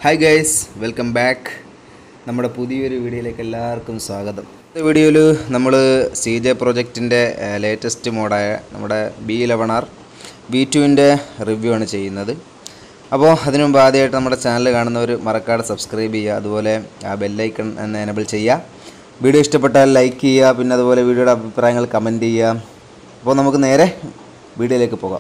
Hi guys welcome back നമ്മുടെ പുതിയൊരു വീഡിയോയിലേക്ക് എല്ലാവർക്കും സ്വാഗതം ഈ വീഡിയോയിൽ നമ്മൾ സി ജെ പ്രൊജക്റ്റിൻ്റെ ലേറ്റസ്റ്റ് മോഡായ നമ്മുടെ ബി ഇലവൺ ആർ ബി ടുവിൻ്റെ റിവ്യൂ ആണ് ചെയ്യുന്നത് അപ്പോൾ അതിനു മുമ്പ് ആദ്യമായിട്ട് നമ്മുടെ ചാനൽ കാണുന്നവർ മറക്കാതെ സബ്സ്ക്രൈബ് ചെയ്യുക അതുപോലെ ആ ബെല്ലൈക്കൺ എന്ന് എനബിൾ ചെയ്യുക വീഡിയോ ഇഷ്ടപ്പെട്ടാൽ ലൈക്ക് ചെയ്യുക പിന്നെ അതുപോലെ വീഡിയോയുടെ അഭിപ്രായങ്ങൾ കമൻറ്റ് ചെയ്യുക അപ്പോൾ നമുക്ക് നേരെ വീഡിയോയിലേക്ക് പോകാം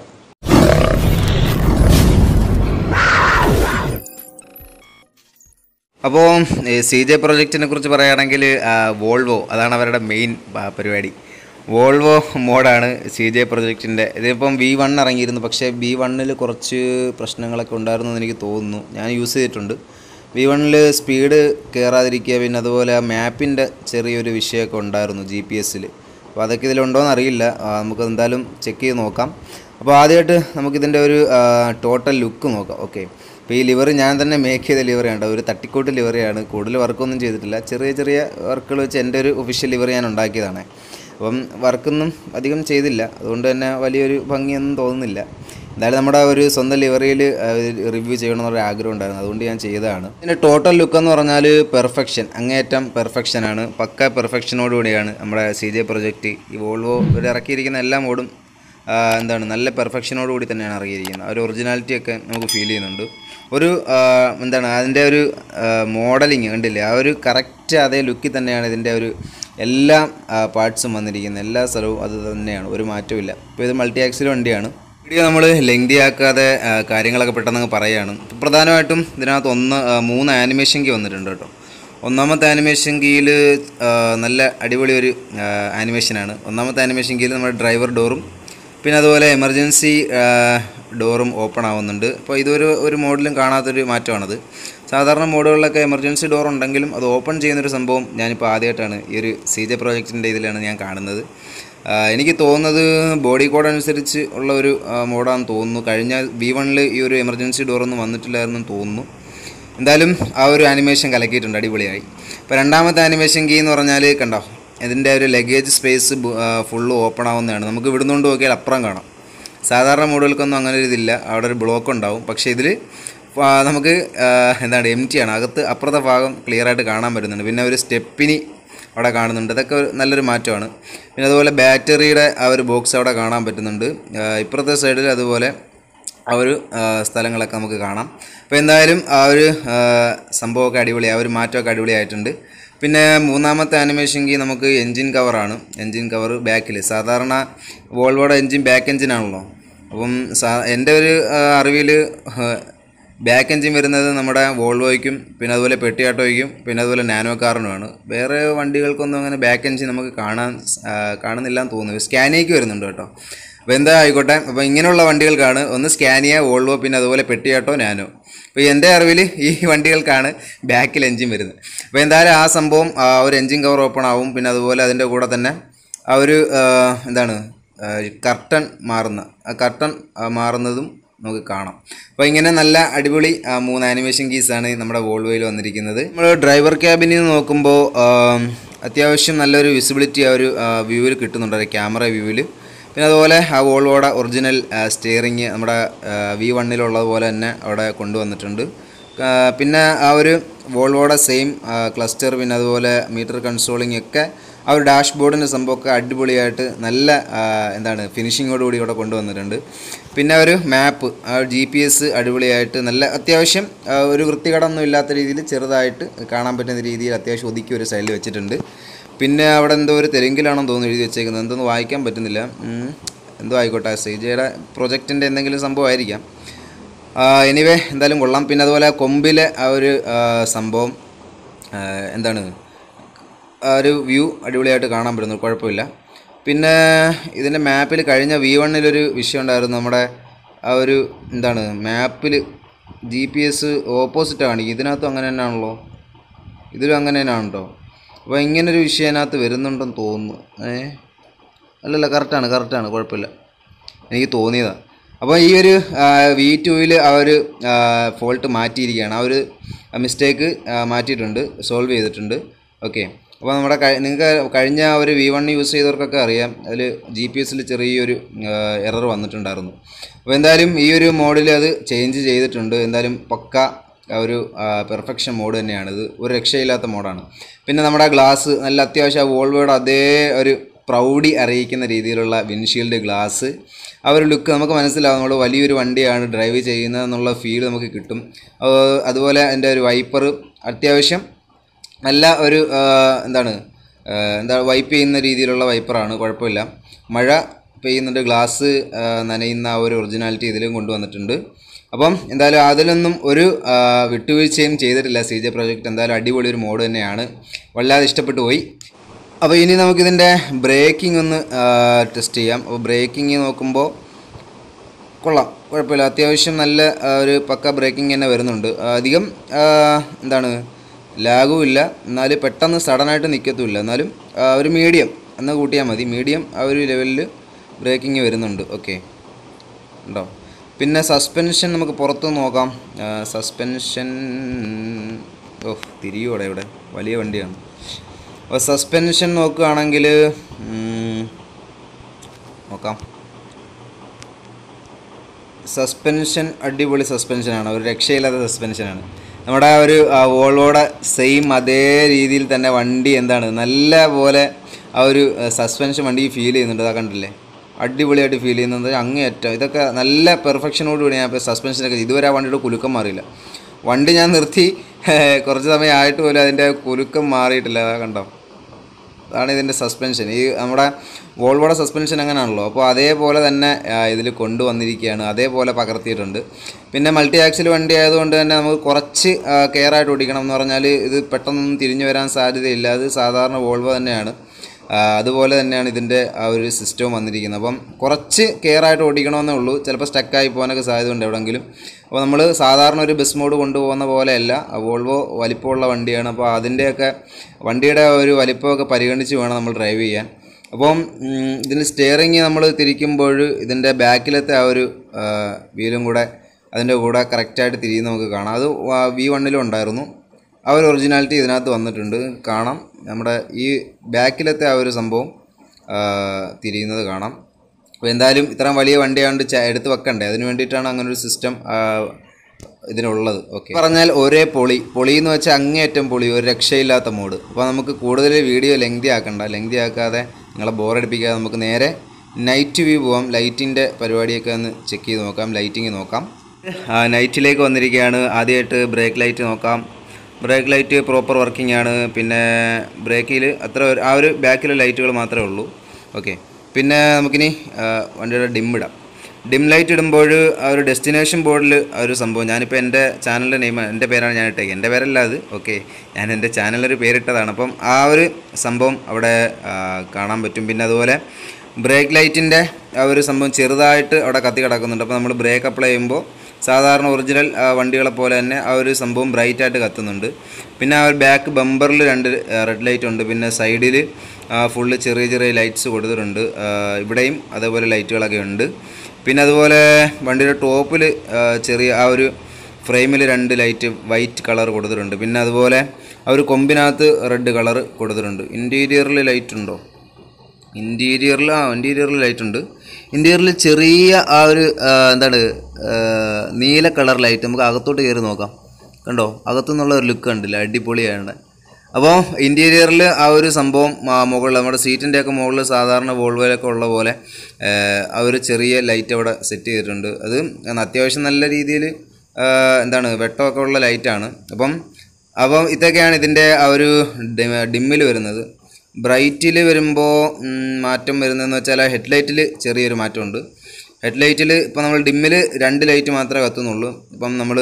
അപ്പോൾ സി ജെ പ്രൊജക്റ്റിനെ കുറിച്ച് പറയുകയാണെങ്കിൽ വോൾവോ അതാണ് അവരുടെ മെയിൻ പരിപാടി വോൾവോ മോഡാണ് സി ജെ പ്രൊജക്റ്റിൻ്റെ ഇതിപ്പം വി വൺ ഇറങ്ങിയിരുന്നു പക്ഷേ വി വണ്ണിൽ കുറച്ച് പ്രശ്നങ്ങളൊക്കെ ഉണ്ടായിരുന്നു എന്ന് എനിക്ക് തോന്നുന്നു ഞാൻ യൂസ് ചെയ്തിട്ടുണ്ട് വി വണ്ണിൽ സ്പീഡ് കയറാതിരിക്കുക പിന്നെ അതുപോലെ ആ മാപ്പിൻ്റെ ചെറിയൊരു വിഷയമൊക്കെ ഉണ്ടായിരുന്നു ജി പി എസ്സിൽ അപ്പോൾ അതൊക്കെ ഇതിലുണ്ടോയെന്ന് അറിയില്ല ആ, നമുക്ക് എന്തായാലും ചെക്ക് ചെയ്ത് നോക്കാം അപ്പോൾ ആദ്യമായിട്ട് നമുക്കിതിൻ്റെ ഒരു ടോട്ടൽ ലുക്ക് നോക്കാം ഓക്കെ ഇപ്പോൾ ഈ ലിവർ ഞാൻ തന്നെ മേക്ക് ചെയ്ത ലിവറിയാണ് ഒരു തട്ടിക്കോട്ട് ലിവറിയാണ് കൂടുതൽ വർക്കൊന്നും ചെയ്തിട്ടില്ല ചെറിയ ചെറിയ വർക്കുകൾ വെച്ച് എൻ്റെ ഒരു ഒഫീഷ്യൽ ലിവർ ഞാൻ ഉണ്ടാക്കിയതാണ് അപ്പം വർക്കൊന്നും അധികം ചെയ്തില്ല അതുകൊണ്ട് തന്നെ വലിയൊരു ഭംഗിയൊന്നും തോന്നുന്നില്ല എന്തായാലും നമ്മുടെ ഒരു സ്വന്തം ലിവറിയിൽ റിവ്യൂ ചെയ്യണമെന്നൊരു ആഗ്രഹം ഉണ്ടായിരുന്നു അതുകൊണ്ട് ഞാൻ ചെയ്തതാണ് ഇതിൻ്റെ ടോട്ടൽ ലുക്ക് എന്ന് പറഞ്ഞാൽ പെർഫെക്ഷൻ അങ്ങേയറ്റം പെർഫെക്ഷനാണ് പക്ക പെർഫെക്ഷനോടുകൂടിയാണ് നമ്മുടെ സി ജെ പ്രൊജക്റ്റ് ഈ വോൾവോ ഇവർ ഇറക്കിയിരിക്കുന്ന എല്ലാ മോഡും ആ, എന്താണ് നല്ല പെർഫെക്ഷനോട് കൂടി തന്നെയാണ് ഇറങ്ങിയിരിക്കുന്നത് ആ ഒരു ഒറിജിനാലിറ്റി ഒക്കെ നമുക്ക് ഫീൽ ചെയ്യുന്നുണ്ട് ഒരു ആ, എന്താണ് അതിൻ്റെ ഒരു മോഡലിങ് കണ്ടില്ലേ ആ ഒരു കറക്റ്റ് അതേ ലുക്കിൽ തന്നെയാണ് ഇതിൻ്റെ ഒരു എല്ലാ പാർട്സും വന്നിരിക്കുന്നത് എല്ലാ സ്ഥലവും അത് തന്നെയാണ് ഒരു മാറ്റവും ഇല്ല ഇപ്പോൾ ഇത് മൾട്ടി ആക്സിൽ വണ്ടിയാണ് വീഡിയോ നമ്മൾ ലെങ്തി ആക്കാതെ ആ, കാര്യങ്ങളൊക്കെ പെട്ടെന്ന് അങ്ങ് പറയുകയാണ് പ്രധാനമായിട്ടും ഇതിനകത്ത് ഒന്ന് ആ, മൂന്ന് ആനിമേഷൻ കീ വന്നിട്ടുണ്ട് കേട്ടോ ഒന്നാമത്തെ ആനിമേഷൻ കീയിൽ നല്ല അടിപൊളി ഒരു ആനിമേഷനാണ് ഒന്നാമത്തെ ആനിമേഷൻ കീയിൽ നമ്മുടെ ഡ്രൈവർ ഡോറും പിന്നെ അതുപോലെ എമർജൻസി ഡോറും ഓപ്പൺ ആവുന്നുണ്ട് അപ്പോൾ ഇതൊരു ഒരു മോഡലും കാണാത്തൊരു മാറ്റമാണത് സാധാരണ മോഡുകളിലൊക്കെ എമർജൻസി ഡോർ ഉണ്ടെങ്കിലും അത് ഓപ്പൺ ചെയ്യുന്നൊരു സംഭവം ഞാനിപ്പോൾ ആദ്യമായിട്ടാണ് ഈ ഒരു സി ജെ പ്രോജക്റ്റിൻ്റെ ഇതിലാണ് ഞാൻ കാണുന്നത് ആ, എനിക്ക് തോന്നുന്നത് ബോഡി കോഡ് അനുസരിച്ച് ഉള്ള ഒരു മോഡാണെന്ന് തോന്നുന്നു കഴിഞ്ഞ വി വണ്ണിൽ ഈ ഒരു എമർജൻസി ഡോറൊന്നും വന്നിട്ടില്ലായിരുന്നു തോന്നുന്നു എന്തായാലും ആ ഒരു ആനിമേഷൻ കലക്കിയിട്ടുണ്ട് അടിപൊളിയായി ഇപ്പോൾ രണ്ടാമത്തെ ആനിമേഷൻ കീ എന്ന് പറഞ്ഞാൽ കണ്ടോ ഇതിൻ്റെ ഒരു ലഗേജ് സ്പേസ് ഫുള്ള് ഓപ്പൺ ആവുന്നതാണ് നമുക്ക് ഇവിടുന്നുകൊണ്ട് നോക്കിയാൽ അപ്പുറം കാണാം സാധാരണ മോഡുകൾക്കൊന്നും അങ്ങനെ ഒരു ഇതില്ല അവിടെ ഒരു ബ്ലോക്ക് ഉണ്ടാവും പക്ഷേ ഇതിൽ നമുക്ക് ആ, എന്താണ് എം ടി ആണ് അകത്ത് അപ്പുറത്തെ ഭാഗം ക്ലിയർ ആയിട്ട് കാണാൻ പറ്റുന്നുണ്ട് പിന്നെ ഒരു സ്റ്റെപ്പിനി അവിടെ കാണുന്നുണ്ട് ഇതൊക്കെ ഒരു നല്ലൊരു മാറ്റമാണ് പിന്നെ അതുപോലെ ബാറ്ററിയുടെ ആ ഒരു ബോക്സ് അവിടെ കാണാൻ പറ്റുന്നുണ്ട് ആ, ഇപ്പുറത്തെ സൈഡിൽ അതുപോലെ ആ ഒരു ആ, സ്ഥലങ്ങളൊക്കെ നമുക്ക് കാണാം അപ്പോൾ എന്തായാലും ആ ഒരു ആ, സംഭവമൊക്കെ അടിപൊളി ആ ഒരു മാറ്റമൊക്കെ അടിപൊളിയായിട്ടുണ്ട് പിന്നെ മൂന്നാമത്തെ ആനിമേഷൻ കീ നമുക്ക് എൻജിൻ കവറാണ് എൻജിൻ കവർ ബാക്കിൽ സാധാരണ വോൾവോയുടെ എൻജിൻ ബാക്ക് എൻജിനാണല്ലോ അപ്പം സാ എൻ്റെ ഒരു അറിവിൽ ബാക്ക് എൻജിൻ വരുന്നത് നമ്മുടെ വോൾവോയ്ക്കും പിന്നെ അതുപോലെ പെട്ടിയാട്ടോയ്ക്കും പിന്നെ അതുപോലെ നാനോ കാറിനുമാണ് വേറെ വണ്ടികൾക്കൊന്നും അങ്ങനെ ബാക്ക് എൻജിൻ നമുക്ക് കാണാൻ ആ, കാണുന്നില്ല എന്ന് തോന്നുന്നു സ്കാനിയയ്ക്ക് വരുന്നുണ്ട് കേട്ടോ അപ്പോൾ എന്താ ആയിക്കോട്ടെ അപ്പോൾ ഇങ്ങനെയുള്ള വണ്ടികൾക്കാണ് ഒന്ന് സ്കാനിയ വോൾവോ പിന്നെ അതുപോലെ പെട്ടിയാട്ടോ നാനോ അപ്പോൾ എൻ്റെ അറിവിൽ ഈ വണ്ടികൾക്കാണ് ബാക്കിൽ എൻജിൻ വരുന്നത് അപ്പോൾ എന്തായാലും ആ സംഭവം ആ ഒരു എൻജിൻ കവർ ഓപ്പൺ ആവും പിന്നെ അതുപോലെ അതിൻ്റെ കൂടെ തന്നെ ആ ഒരു ആ, എന്താണ് കർട്ടൺ മാറുന്ന ആ കർട്ടൺ മാറുന്നതും നമുക്ക് കാണാം അപ്പോൾ ഇങ്ങനെ നല്ല അടിപൊളി ആ, മൂന്ന് ആനിമേഷൻ കീസാണ് നമ്മുടെ വോൾവോയിൽ വന്നിരിക്കുന്നത് നമ്മൾ ഡ്രൈവർ ക്യാബിനിൽ നിന്ന് നോക്കുമ്പോൾ ആ, അത്യാവശ്യം നല്ലൊരു വിസിബിലിറ്റി ആ ഒരു വ്യൂവിൽ കിട്ടുന്നുണ്ട് ക്യാമറ വ്യൂവിൽ പിന്നെ അതുപോലെ ആ വോൾവോയുടെ ഒറിജിനൽ സ്റ്റിയറിങ് നമ്മുടെ വി വണ്ണിലുള്ളതുപോലെ തന്നെ അവിടെ കൊണ്ടുവന്നിട്ടുണ്ട് ആ, പിന്നെ ആ ഒരു വോൾവോയുടെ സെയിം ക്ലസ്റ്റർ പിന്നെ അതുപോലെ മീറ്റർ കൺസോളിംഗ് ഒക്കെ ആ ഒരു ഡാഷ്ബോർഡിൻ്റെ സംഭവമൊക്കെ അടിപൊളിയായിട്ട് നല്ല ആ, എന്താണ് ഫിനിഷിങ്ങോടുകൂടി ഇവിടെ കൊണ്ടുവന്നിട്ടുണ്ട് പിന്നെ ഒരു മാപ്പ് ആ ജി പി എസ് അടിപൊളിയായിട്ട് നല്ല അത്യാവശ്യം ആ, ഒരു വൃത്തികേടൊന്നും ഇല്ലാത്ത രീതിയിൽ ചെറുതായിട്ട് കാണാൻ പറ്റുന്ന രീതിയിൽ അത്യാവശ്യം ഒതുക്കി ഒരു സൈഡിൽ വെച്ചിട്ടുണ്ട് പിന്നെ അവിടെ എന്തോ ഒരു തെലുങ്കിലാണെന്ന് തോന്നുന്നു എഴുതി വെച്ചേക്കുന്നത് എന്തൊന്നും വായിക്കാൻ പറ്റുന്നില്ല ഉം. എന്തോ ആയിക്കോട്ടെ സൈജയുടെ പ്രൊജക്റ്റിൻ്റെ എന്തെങ്കിലും സംഭവമായിരിക്കാം എനിവേ എന്തായാലും കൊള്ളാം പിന്നെ അതുപോലെ കൊമ്പിലെ ആ ഒരു ആ, സംഭവം ആ, എന്താണ് ആ ഒരു വ്യൂ അടിപൊളിയായിട്ട് കാണാൻ പറ്റുന്നു കുഴപ്പമില്ല പിന്നെ ഇതിൻ്റെ മാപ്പിൽ കഴിഞ്ഞ വി വണ്ണിലൊരു വിഷയം ഉണ്ടായിരുന്നു നമ്മുടെ ആ ഒരു എന്താണ് മാപ്പിൽ ജി പി എസ് ഓപ്പോസിറ്റ് കാണിക്കും ഇതിനകത്തും അങ്ങനെ തന്നെയാണല്ലോ ഇതിലും അങ്ങനെ തന്നെയാണ് കേട്ടോ അപ്പോൾ ഇങ്ങനൊരു വിഷയം അതിനകത്ത് വരുന്നുണ്ടെന്ന് തോന്നുന്നു ഏ അല്ലല്ല കറക്റ്റാണ് കറക്റ്റാണ് കുഴപ്പമില്ല എനിക്ക് തോന്നിയതാണ് അപ്പോൾ ഈ ഒരു വി ടുവിൽ ആ ഒരു ഫോൾട്ട് മാറ്റിയിരിക്കുകയാണ് ആ ഒരു മിസ്റ്റേക്ക് മാറ്റിയിട്ടുണ്ട് സോൾവ് ചെയ്തിട്ടുണ്ട് ഓക്കെ അപ്പോൾ നമ്മുടെ നിങ്ങൾക്ക് കഴിഞ്ഞ ആ ഒരു വി വൺ യൂസ് ചെയ്തവർക്കൊക്കെ അറിയാം അതിൽ ജി പി എസിൽ ചെറിയൊരു എറർ വന്നിട്ടുണ്ടായിരുന്നു അപ്പോൾ എന്തായാലും ഈ ഒരു മോഡിൽ അത് ചേഞ്ച് ചെയ്തിട്ടുണ്ട് എന്തായാലും പക്ക ആ ഒരു പെർഫെക്ഷൻ മോഡ് തന്നെയാണ് ഇത് ഒരു രക്ഷയില്ലാത്ത മോഡാണ് പിന്നെ നമ്മുടെ ഗ്ലാസ് നല്ല അത്യാവശ്യം ആ വോൾവോയുടെ അതേ ഒരു പ്രൗഢി അറിയിക്കുന്ന രീതിയിലുള്ള വിൻഷീൽഡ് ഗ്ലാസ് ആ ഒരു ലുക്ക് നമുക്ക് മനസ്സിലാവും നമ്മൾ വലിയൊരു വണ്ടിയാണ് ഡ്രൈവ് ചെയ്യുന്നത് എന്നുള്ള ഫീൽ നമുക്ക് കിട്ടും ആ, അതുപോലെ അതിൻ്റെ ഒരു വൈപ്പർ അത്യാവശ്യം നല്ല ഒരു ആ, എന്താണ് ആ, എന്താ വൈപ്പ് ചെയ്യുന്ന രീതിയിലുള്ള വൈപ്പറാണ് കുഴപ്പമില്ല മഴ പെയ്യുന്നുണ്ട് ഗ്ലാസ് ആ, നനയുന്ന ആ ഒരു ഒറിജിനാലിറ്റി ഇതിലും കൊണ്ടുവന്നിട്ടുണ്ട് അപ്പം എന്തായാലും അതിലൊന്നും ഒരു ആ, വിട്ടുവീഴ്ചയും ചെയ്തിട്ടില്ല സി ജെ പ്രോജക്റ്റ് എന്തായാലും അടിപൊളി ഒരു മോഡ് തന്നെയാണ് വല്ലാതെ ഇഷ്ടപ്പെട്ടു പോയി അപ്പോൾ ഇനി നമുക്കിതിൻ്റെ ബ്രേക്കിംഗ് ഒന്ന് ടെസ്റ്റ് ചെയ്യാം അപ്പോൾ ബ്രേക്കിംഗ് നോക്കുമ്പോൾ കൊള്ളാം കുഴപ്പമില്ല അത്യാവശ്യം നല്ല ആ, ഒരു പക്ക ബ്രേക്കിംഗ് തന്നെ വരുന്നുണ്ട് ആ, അധികം ആ, എന്താണ് ലാഗും ഇല്ല എന്നാൽ പെട്ടെന്ന് സഡനായിട്ട് നിൽക്കത്തുമില്ല എന്നാലും ആ, ഒരു മീഡിയം എന്ന് കൂട്ടിയാൽ മതി മീഡിയം ആ ഒരു ലെവലിൽ ബ്രേക്കിംഗ് വരുന്നുണ്ട് ഓക്കെ ഉണ്ടോ പിന്നെ സസ്പെൻഷൻ നമുക്ക് പുറത്ത് നോക്കാം സസ്പെൻഷൻ ഓ തിരിയോടെ ഇവിടെ വലിയ വണ്ടിയാണ് അപ്പോൾ സസ്പെൻഷൻ നോക്കുകയാണെങ്കിൽ ഉം, നോക്കാം സസ്പെൻഷൻ അടിപൊളി സസ്പെൻഷനാണ് ഒരു രക്ഷയില്ലാത്ത സസ്പെൻഷനാണ് നമ്മുടെ ആ ഒരു ആ, വോൾവോയുടെ സെയിം അതേ രീതിയിൽ തന്നെ വണ്ടി എന്താണ് നല്ല പോലെ ആ ഒരു സസ്പെൻഷൻ വണ്ടി ഫീൽ ചെയ്യുന്നുണ്ട് അതാ കണ്ടില്ലേ അടിപൊളിയായിട്ട് ഫീൽ ചെയ്യുന്നത് അങ്ങേയറ്റം ഇതൊക്കെ നല്ല പെർഫെക്ഷനോട് കൂടി ഞാൻ ഇപ്പോൾ സസ്പെൻഷനൊക്കെ ഇതുവരെ ആ വണ്ടിയുടെ കുലുക്കം മാറിയില്ല വണ്ടി ഞാൻ നിർത്തി കുറച്ച് സമയം ആയിട്ട് പോലും അതിൻ്റെ കുലുക്കം മാറിയിട്ടില്ല അതാ കണ്ടോ അതാണ് ഇതിൻ്റെ സസ്പെൻഷൻ ഈ നമ്മുടെ വോൾവോയുടെ സസ്പെൻഷൻ അങ്ങനെയാണല്ലോ അപ്പോൾ അതേപോലെ തന്നെ ഇതിൽ കൊണ്ടുവന്നിരിക്കുകയാണ് അതേപോലെ പകർത്തിയിട്ടുണ്ട് പിന്നെ മൾട്ടി ആക്സിൽ വണ്ടി ആയതുകൊണ്ട് തന്നെ നമുക്ക് കുറച്ച് കെയർ ആയിട്ട് ഓടിക്കണം എന്ന് പറഞ്ഞാൽ ഇത് പെട്ടെന്നൊന്നും തിരിഞ്ഞു വരാൻ സാധ്യതയില്ല അത് സാധാരണ വോൾവോ തന്നെയാണ് ആ, അതുപോലെ തന്നെയാണ് ഇതിൻ്റെ ആ ഒരു സിസ്റ്റവും വന്നിരിക്കുന്നത് അപ്പം കുറച്ച് കെയർ ആയിട്ട് ഓടിക്കണമെന്നേ ഉള്ളൂ ചിലപ്പോൾ സ്റ്റക്കായി പോകാനൊക്കെ സാധ്യതയുണ്ട് എവിടെയെങ്കിലും അപ്പോൾ നമ്മൾ സാധാരണ ഒരു ബസ് മോഡ് കൊണ്ടുപോകുന്ന പോലെയല്ല ആ വോൾവോ വലിപ്പമുള്ള വണ്ടിയാണ് അപ്പോൾ അതിൻ്റെയൊക്കെ വണ്ടിയുടെ ആ ഒരു വലിപ്പമൊക്കെ പരിഗണിച്ച് വേണം നമ്മൾ ഡ്രൈവ് ചെയ്യാൻ അപ്പം ഉം, ഇതിൻ്റെ സ്റ്റിയറിങ് നമ്മൾ തിരിക്കുമ്പോൾ ഇതിൻ്റെ ബാക്കിലത്തെ ആ ഒരു ആ, വീലും കൂടെ അതിൻ്റെ കൂടെ കറക്റ്റായിട്ട് തിരിയുന്ന നമുക്ക് കാണാം അത് വി വണ്ണിലും ഉണ്ടായിരുന്നു ആ ഒരു ഒറിജിനാലിറ്റി ഇതിനകത്ത് വന്നിട്ടുണ്ട് കാണാം നമ്മുടെ ഈ ബാക്കിലത്തെ ആ ഒരു സംഭവം ആ, തിരിയുന്നത് കാണാം അപ്പോൾ എന്തായാലും ഇത്രയും വലിയ വണ്ടിയാണ്ട് ച എടുത്ത് വെക്കണ്ടേ അതിന് വേണ്ടിയിട്ടാണ് അങ്ങനെ ഒരു സിസ്റ്റം ഇതിനുള്ളത് ഓക്കെ പറഞ്ഞാൽ ഒരേ പൊളി പൊളി എന്ന് വെച്ചാൽ അങ്ങേയറ്റം പൊളി ഒരു രക്ഷയില്ലാത്ത മോഡ് അപ്പോൾ നമുക്ക് കൂടുതൽ വീഡിയോ ലെങ്തി ആക്കണ്ട ലെങ്തി ആക്കാതെ നിങ്ങളെ ബോറടിപ്പിക്കാതെ നമുക്ക് നേരെ നൈറ്റ് വ്യൂ പോവാം ലൈറ്റിൻ്റെ പരിപാടിയൊക്കെ ഒന്ന് ചെക്ക് ചെയ്ത് നോക്കാം ലൈറ്റിങ് നോക്കാം ആ, നൈറ്റിലേക്ക് വന്നിരിക്കുകയാണ് ആദ്യമായിട്ട് ബ്രേക്ക് ലൈറ്റ് നോക്കാം ബ്രേക്ക് ലൈറ്റ് പ്രോപ്പർ വർക്കിംഗ് ആണ് പിന്നെ ബ്രേക്കിൽ അത്ര ഒരു- ആ ഒരു ബാക്കിലെ ലൈറ്റുകൾ മാത്രമേ ഉള്ളൂ ഓക്കെ പിന്നെ നമുക്കിനി ആ, വണ്ടിയുടെ ഡിം ഇടാം ഡിം ലൈറ്റ് ഇടുമ്പോൾ ആ ഒരു ഡെസ്റ്റിനേഷൻ ബോർഡിൽ ആ ഒരു സംഭവം ഞാനിപ്പോൾ എൻ്റെ ചാനലിൻ്റെ നെയിം എൻ്റെ പേരാണ് ഞാൻ ഇട്ടേക്ക് എൻ്റെ പേരല്ല അത് ഓക്കെ ഞാൻ എൻ്റെ ചാനലൊരു പേരിട്ടതാണ് അപ്പം ആ ഒരു സംഭവം അവിടെ ആ, കാണാൻ പറ്റും പിന്നെ അതുപോലെ ബ്രേക്ക് ലൈറ്റിൻ്റെ ആ ഒരു സംഭവം ചെറുതായിട്ട് അവിടെ കത്തി കിടക്കുന്നുണ്ട് അപ്പോൾ നമ്മൾ ബ്രേക്ക് അപ്ലൈ ചെയ്യുമ്പോൾ സാധാരണ ഒറിജിനൽ ആ, വണ്ടികളെ പോലെ തന്നെ ആ ഒരു സംഭവം ബ്രൈറ്റ് ആയിട്ട് കത്തുന്നുണ്ട് പിന്നെ ആ ഒരു ബാക്ക് ബമ്പറിൽ രണ്ട് റെഡ് ലൈറ്റ് ഉണ്ട് പിന്നെ സൈഡിൽ ഫുള്ള് ചെറിയ ചെറിയ ലൈറ്റ്സ് കൊടുത്തിട്ടുണ്ട് ആ, ഇവിടെയും അതേപോലെ ലൈറ്റുകളൊക്കെ ഉണ്ട് പിന്നെ അതുപോലെ വണ്ടിയുടെ ടോപ്പിൽ ചെറിയ ആ ഒരു ഫ്രെയിമിൽ രണ്ട് ലൈറ്റ് വൈറ്റ് കളർ കൊടുത്തിട്ടുണ്ട് പിന്നെ അതുപോലെ ആ ഒരു കൊമ്പിനകത്ത് റെഡ് കളർ കൊടുത്തിട്ടുണ്ട് ഇൻറ്റീരിയറിൽ ലൈറ്റ് ഉണ്ടോ ഇൻറ്റീരിയറിൽ ആ ഇൻറ്റീരിയറിൽ ലൈറ്റ് ഉണ്ട് ഇൻറ്റീരിയറിൽ ചെറിയ ആ ഒരു ആ, എന്താണ് ആ, നീല കളർ ലൈറ്റ് നമുക്ക് അകത്തോട്ട് കയറി നോക്കാം കണ്ടോ അകത്തുനിന്നുള്ള ഒരു ലുക്ക് കണ്ടില്ല അടിപൊളിയാണ് അപ്പോൾ ഇൻറ്റീരിയറിൽ ആ ഒരു സംഭവം ആ, മുകളിൽ നമ്മുടെ സീറ്റിൻ്റെ ഒക്കെ മുകളിൽ സാധാരണ വോൾവോയിലൊക്കെ ഉള്ള പോലെ ആ, ആ ഒരു ചെറിയ ലൈറ്റ് അവിടെ സെറ്റ് ചെയ്തിട്ടുണ്ട് അത് അത്യാവശ്യം നല്ല രീതിയിൽ എന്താണ് വെട്ടമൊക്കെ ഉള്ള ലൈറ്റാണ് അപ്പം അപ്പം ഇതൊക്കെയാണ് ഇതിൻ്റെ ആ ഒരു ഡിമ്മിൽ വരുന്നത് ബ്രൈറ്റിൽ വരുമ്പോൾ മാറ്റം വരുന്നതെന്ന് വെച്ചാൽ ഹെഡ്ലൈറ്റിൽ ചെറിയൊരു മാറ്റമുണ്ട് ഹെഡ്ലൈറ്റിൽ ഇപ്പോൾ നമ്മൾ ഡിമ്മിൽ രണ്ട് ലൈറ്റ് മാത്രമേ കത്തുന്നുള്ളൂ ഇപ്പം നമ്മൾ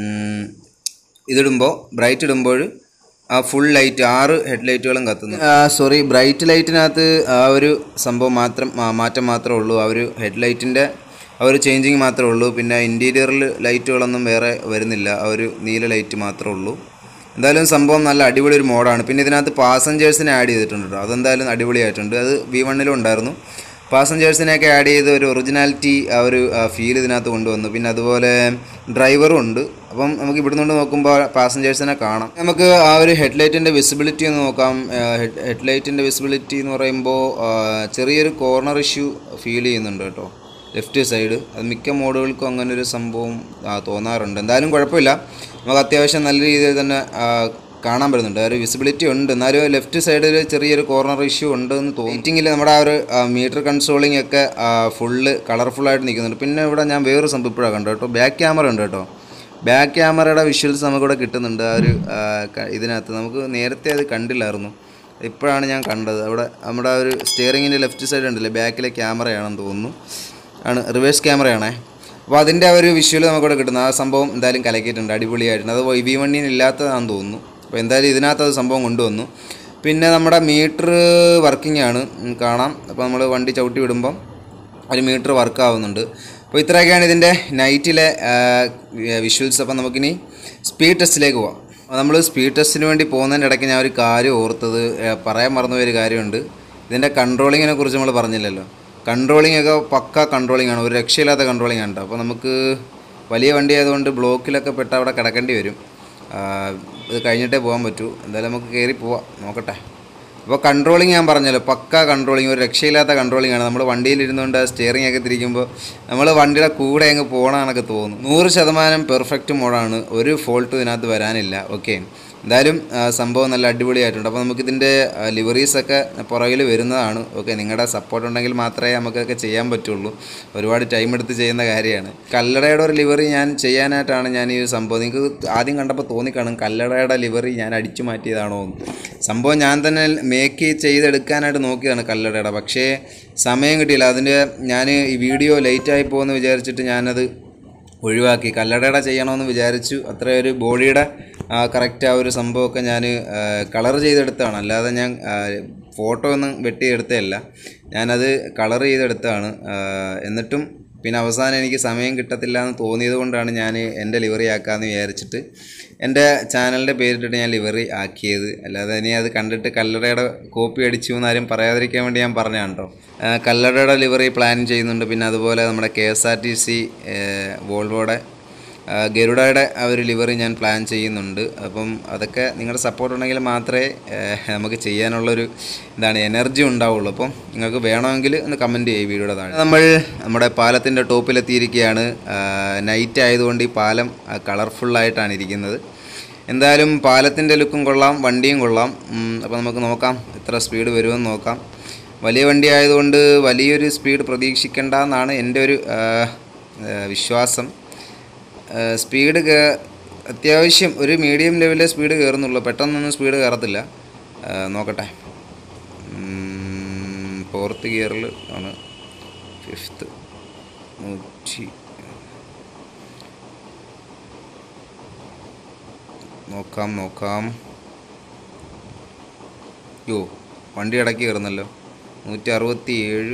ഇതിടുമ്പോൾ ബ്രൈറ്റ് ഇടുമ്പോൾ ആ ഫുൾ ലൈറ്റ് ആറ് ഹെഡ്ലൈറ്റുകളും കത്തുന്നു സോറി ബ്രൈറ്റ് ലൈറ്റിനകത്ത് ആ ഒരു സംഭവം മാത്രം ആ, മാറ്റം മാത്രമേ ഉള്ളൂ ആ ഒരു ഹെഡ്ലൈറ്റിൻ്റെ ആ ഒരു ചേഞ്ചിങ് മാത്രമേ ഉള്ളൂ പിന്നെ ഇൻറ്റീരിയറിൽ ലൈറ്റുകളൊന്നും വേറെ വരുന്നില്ല ആ ഒരു നീല ലൈറ്റ് മാത്രമേ ഉള്ളൂ എന്തായാലും സംഭവം നല്ല അടിപൊളി ഒരു മോഡാണ് പിന്നെ ഇതിനകത്ത് പാസഞ്ചേഴ്സിനെ ആഡ് ചെയ്തിട്ടുണ്ട് കേട്ടോ അതെന്തായാലും അടിപൊളിയായിട്ടുണ്ട് അത് വി വണ്ണിലും ഉണ്ടായിരുന്നു പാസഞ്ചേഴ്സിനെയൊക്കെ ആഡ് ചെയ്ത് ഒരു ഒറിജിനാലിറ്റി ആ ഒരു ഫീൽ ഇതിനകത്ത് കൊണ്ടുവന്നു പിന്നെ അതുപോലെ ഡ്രൈവറും ഉണ്ട് അപ്പം നമുക്ക് ഇവിടുന്ന് കൊണ്ട് നോക്കുമ്പോൾ പാസഞ്ചേഴ്സിനെ കാണാം നമുക്ക് ആ ഒരു ഹെഡ്ലൈറ്റിൻ്റെ വിസിബിലിറ്റി ഒന്ന് നോക്കാം ഹെഡ്ലൈറ്റിൻ്റെ വിസിബിലിറ്റി എന്ന് പറയുമ്പോൾ ആ, ചെറിയൊരു കോർണർ ഇഷ്യൂ ഫീൽ ചെയ്യുന്നുണ്ട് കേട്ടോ ലെഫ്റ്റ് സൈഡ് അത് മിക്ക മോഡുകൾക്കും അങ്ങനെ ഒരു സംഭവം ആ, തോന്നാറുണ്ട് എന്തായാലും കുഴപ്പമില്ല നമുക്ക് അത്യാവശ്യം നല്ല രീതിയിൽ തന്നെ ആ, കാണാൻ പറ്റുന്നുണ്ട് ആ ഒരു വിസിബിലിറ്റി ഉണ്ട് എന്നാലും ലെഫ്റ്റ് സൈഡിൽ ചെറിയൊരു കോർണർ ഇഷ്യൂ ഉണ്ട് എന്ന് തോന്നി മീറ്റിങ്ങിൽ നമ്മുടെ ആ ഒരു മീറ്റർ കൺസോളിംഗ് ഒക്കെ ഫുള്ള് കളർഫുള്ളായിട്ട് നിൽക്കുന്നുണ്ട് പിന്നെ ഇവിടെ ഞാൻ വേറൊരു സംഭവം ഇപ്പോഴാണ് കണ്ടു കേട്ടോ ബാക്ക് ക്യാമറ ഉണ്ട് കേട്ടോ ബാക്ക് ക്യാമറയുടെ വിഷ്വൽസ് നമുക്കിവിടെ കിട്ടുന്നുണ്ട് ആ ഒരു ആ, ക- ഇതിനകത്ത് നമുക്ക് നേരത്തെ അത് കണ്ടില്ലായിരുന്നു ഇപ്പോഴാണ് ഞാൻ കണ്ടത് അവിടെ നമ്മുടെ ആ ഒരു സ്റ്റിയറിങ്ങിൻ്റെ ലെഫ്റ്റ് സൈഡ് ഉണ്ടല്ലേ ബാക്കിലെ ക്യാമറയാണെന്ന് തോന്നുന്നു ആണ് റിവേഴ്സ് ക്യാമറയാണേ അപ്പോൾ അതിൻ്റെ ആ ഒരു വിഷ്വൽ നമുക്കിവിടെ കിട്ടുന്നു ആ സംഭവം എന്തായാലും കലക്കിയിട്ടുണ്ട് അടിപൊളിയായിട്ടുണ്ട് അത് വി വണ്ണിന് ഇല്ലാത്തതാണെന്ന് തോന്നുന്നു അപ്പോൾ എന്തായാലും ഇതിനകത്ത് അത് സംഭവം കൊണ്ടുവന്നു പിന്നെ നമ്മുടെ മീറ്റർ വർക്കിംഗ് ആണ് ഉം, കാണാം അപ്പോൾ നമ്മൾ വണ്ടി ചവിട്ടി വിടുമ്പം ഒരു മീറ്റർ വർക്ക് ആവുന്നുണ്ട് അപ്പോൾ ഇത്രയൊക്കെയാണ് ഇതിൻ്റെ നൈറ്റിലെ വിഷ്വൽസ് അപ്പോൾ നമുക്കിനി സ്പീഡ് ടെസ്റ്റിലേക്ക് പോവാം നമ്മൾ സ്പീഡ് ടെസ്റ്റിന് വേണ്ടി പോകുന്നതിൻ്റെ ഇടയ്ക്ക് ഞാൻ ഒരു കാര്യം ഓർത്തത് ഏ, പറയാൻ മറന്നുപോയ ഒരു കാര്യമുണ്ട് ഇതിൻ്റെ കൺട്രോളിങ്ങിനെ കുറിച്ച് നമ്മൾ പറഞ്ഞില്ലല്ലോ കൺട്രോളിംഗ് ഒക്കെ പക്ക കൺട്രോളിംഗ് ആണ് ഒരു രക്ഷയില്ലാത്ത കൺട്രോളിംഗ് ആണ് ട്ടോ. അപ്പോൾ നമുക്ക് വലിയ വണ്ടി ആയതുകൊണ്ട് ബ്ലോക്കിലൊക്കെ പെട്ട് അവിടെ കിടക്കേണ്ടി വരും ആ, ഇത് കഴിഞ്ഞിട്ടേ പോകാൻ പറ്റൂ എന്തായാലും നമുക്ക് കയറി പോവാം നോക്കട്ടെ അപ്പോൾ കൺട്രോളിങ് ഞാൻ പറഞ്ഞല്ലോ പക്ക കൺട്രോളിങ് ഒരു രക്ഷയില്ലാത്ത കൺട്രോളിംഗ് ആണ് നമ്മൾ വണ്ടിയിൽ ഇരുന്നുകൊണ്ട് സ്റ്റിയറിംഗ് ഒക്കെ തിരിക്കുമ്പോൾ നമ്മൾ വണ്ടിയുടെ കൂടെ അങ്ങ് പോകണമെന്നൊക്കെ തോന്നും നൂറ് ശതമാനം പെർഫെക്റ്റ് മോഡാണ് ഒരു ഫോൾട്ടും ഇതിനകത്ത് വരാനില്ല ഓക്കെ എന്തായാലും ആ, സംഭവം നല്ല അടിപൊളിയായിട്ടുണ്ട് അപ്പോൾ നമുക്കിതിൻ്റെ ലിവറീസൊക്കെ പുറകിൽ വരുന്നതാണ് ഓക്കെ നിങ്ങളുടെ സപ്പോർട്ട് ഉണ്ടെങ്കിൽ മാത്രമേ നമുക്കൊക്കെ ചെയ്യാൻ പറ്റുള്ളൂ ഒരുപാട് ടൈം എടുത്ത് ചെയ്യുന്ന കാര്യമാണ് കല്ലടയുടെ ഒരു ലിവറി ഞാൻ ചെയ്യാനായിട്ടാണ് ഞാൻ ഈ ഒരു സംഭവം നിങ്ങൾക്ക് ആദ്യം കണ്ടപ്പോൾ തോന്നിക്കാണും കല്ലടയുടെ ലിവറി ഞാൻ അടിച്ചു മാറ്റിയതാണോ എന്ന് സംഭവം ഞാൻ തന്നെ മേക്ക് ചെയ്തെടുക്കാനായിട്ട് നോക്കിയതാണ് കല്ലടയുടെ പക്ഷേ സമയം കിട്ടിയില്ല അതിൻ്റെ ഞാൻ ഈ വീഡിയോ ലേറ്റായി പോകുമെന്ന് വിചാരിച്ചിട്ട് ഞാനത് ഒഴിവാക്കി കല്ലടയുടെ ചെയ്യണമെന്ന് വിചാരിച്ചു അത്ര ഒരു ബോഡിയുടെ കറക്റ്റ് ആ ഒരു സംഭവമൊക്കെ ഞാൻ കളർ ചെയ്തെടുത്തതാണ് അല്ലാതെ ഞാൻ ഫോട്ടോ ഒന്നും വെട്ടിയെടുത്തതല്ല ഞാനത് കളർ ചെയ്തെടുത്തതാണ് ആ, എന്നിട്ടും പിന്നെ അവസാനം എനിക്ക് സമയം കിട്ടത്തില്ല എന്ന് തോന്നിയത് കൊണ്ടാണ് ഞാൻ എൻ്റെ ലിവറി ആക്കാമെന്ന് വിചാരിച്ചിട്ട് എൻ്റെ ചാനലിൻ്റെ പേരിട്ടിട്ട് ഞാൻ ലിവറി ആക്കിയത് അല്ലാതെ ഇനി അത് കണ്ടിട്ട് കല്ലടയുടെ കോപ്പി അടിച്ചു എന്നാരും പറയാതിരിക്കാൻ വേണ്ടി ഞാൻ പറഞ്ഞതാണ് കേട്ടോ ആ, കല്ലടയുടെ ലിവറി പ്ലാൻ ചെയ്യുന്നുണ്ട് പിന്നെ അതുപോലെ നമ്മുടെ K S R T C വോൾവോയുടെ ആ, ഗരുഡയുടെ ആ ഒരു ലിവറി ഞാൻ പ്ലാൻ ചെയ്യുന്നുണ്ട് അപ്പം അതൊക്കെ നിങ്ങളുടെ സപ്പോർട്ട് ഉണ്ടെങ്കിൽ മാത്രമേ ഏ, നമുക്ക് ചെയ്യാനുള്ളൊരു എന്താണ് എനർജി ഉണ്ടാവുള്ളൂ അപ്പം നിങ്ങൾക്ക് വേണമെങ്കിൽ ഒന്ന് കമൻറ്റ് ചെയ്യും വീഡിയോയുടെ താഴെ നമ്മൾ നമ്മുടെ പാലത്തിൻ്റെ ടോപ്പിലെത്തിയിരിക്കുകയാണ് നൈറ്റ് ആയതുകൊണ്ട് ഈ പാലം കളർഫുള്ളായിട്ടാണ് ഇരിക്കുന്നത് എന്തായാലും പാലത്തിൻ്റെ ലുക്കും കൊള്ളാം വണ്ടിയും കൊള്ളാം ഉം, അപ്പോൾ നമുക്ക് നോക്കാം എത്ര സ്പീഡ് വരുമെന്ന് നോക്കാം വലിയ വണ്ടി ആയതുകൊണ്ട് വലിയൊരു സ്പീഡ് പ്രതീക്ഷിക്കേണ്ട എന്നാണ് എൻ്റെ ഒരു ആ, ആ, വിശ്വാസം സ്പീഡ് അത്യാവശ്യം ഒരു മീഡിയം ലെവലിലെ സ്പീഡ് കയറുന്നുള്ളൂ പെട്ടെന്നൊന്നും സ്പീഡ് കയറത്തില്ല ആ, നോക്കട്ടെ ഫോർത്ത് ഗിയറിൽ ആണ് ഫിഫ്ത്ത് നൂറ്റി നോക്കാം നോക്കാം യോ വണ്ടി ഇടയ്ക്ക് കയറുന്നല്ലോ നൂറ്റി അറുപത്തി ഏഴ്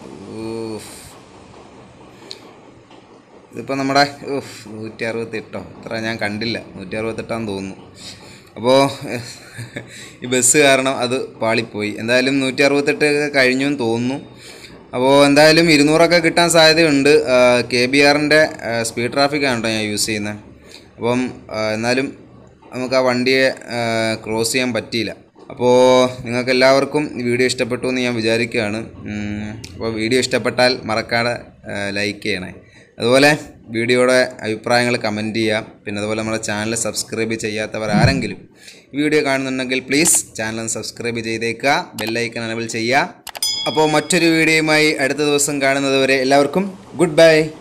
ഇതിപ്പോൾ നമ്മുടെ ഉഫ്, നൂറ്റി അറുപത്തെട്ടോ ഇത്ര ഞാൻ കണ്ടില്ല നൂറ്റി അറുപത്തെട്ടാന്ന് തോന്നുന്നു അപ്പോൾ ഈ ബസ് കാരണം അത് പാളിപ്പോയി എന്തായാലും നൂറ്റി അറുപത്തെട്ട് ഒക്കെ കഴിഞ്ഞു എന്ന് തോന്നുന്നു അപ്പോൾ എന്തായാലും ഇരുന്നൂറൊക്കെ കിട്ടാൻ സാധ്യതയുണ്ട് കെ ബി ആറിൻ്റെ സ്പീഡ് ട്രാഫിക്കാണ് കേട്ടോ ഞാൻ യൂസ് ചെയ്യുന്നത് അപ്പം ആ, എന്നാലും നമുക്ക് ആ വണ്ടിയെ ക്രോസ് ചെയ്യാൻ പറ്റിയില്ല അപ്പോൾ നിങ്ങൾക്ക് എല്ലാവർക്കും ഈ വീഡിയോ ഇഷ്ടപ്പെട്ടു എന്ന് ഞാൻ വിചാരിക്കുകയാണ് ഉം, അപ്പോൾ വീഡിയോ ഇഷ്ടപ്പെട്ടാൽ മറക്കാതെ ലൈക്ക് ചെയ്യണേ അതുപോലെ വീഡിയോയുടെ അഭിപ്രായങ്ങൾ കമൻറ്റ് ചെയ്യാം പിന്നെ അതുപോലെ നമ്മുടെ ചാനൽ സബ്സ്ക്രൈബ് ചെയ്യാത്തവർ ആരെങ്കിലും ഈ വീഡിയോ കാണുന്നുണ്ടെങ്കിൽ പ്ലീസ് ചാനൽ സബ്സ്ക്രൈബ് ചെയ്തേക്കുക ബെല്ലൈക്കൺ അനബിൾ ചെയ്യുക അപ്പോൾ മറ്റൊരു വീഡിയോയുമായി അടുത്ത ദിവസം കാണുന്നത് വരെ എല്ലാവർക്കും ഗുഡ് ബൈ